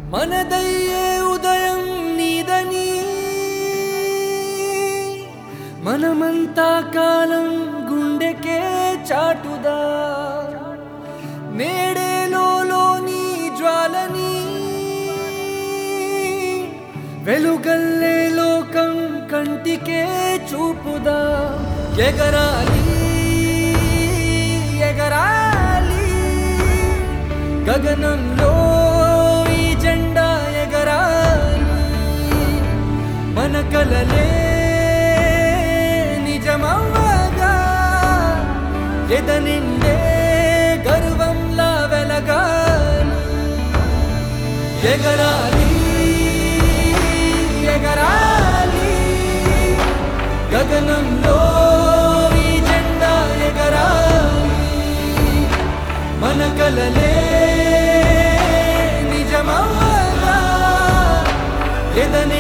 మనదయ్యే ఉదయం నీదని మనమంతా కాలం గుండెకే చాటుదా నేడేలోని జ్వాలని వెలుగల్లే లోకం కంటికే చూపుదా ఎగరాలి ఎగరాలి గగనంలో ఈ జెండా ఎగరాలి మన కలలే నిజమవ్వగా ఎద నిండే గర్వంలా వెలగాలి ఎగరాలి ఎగరాలి గగనంలో ఈ జెండా ఎగరాలి మన కలలే నిజమవ్వగా ఎదని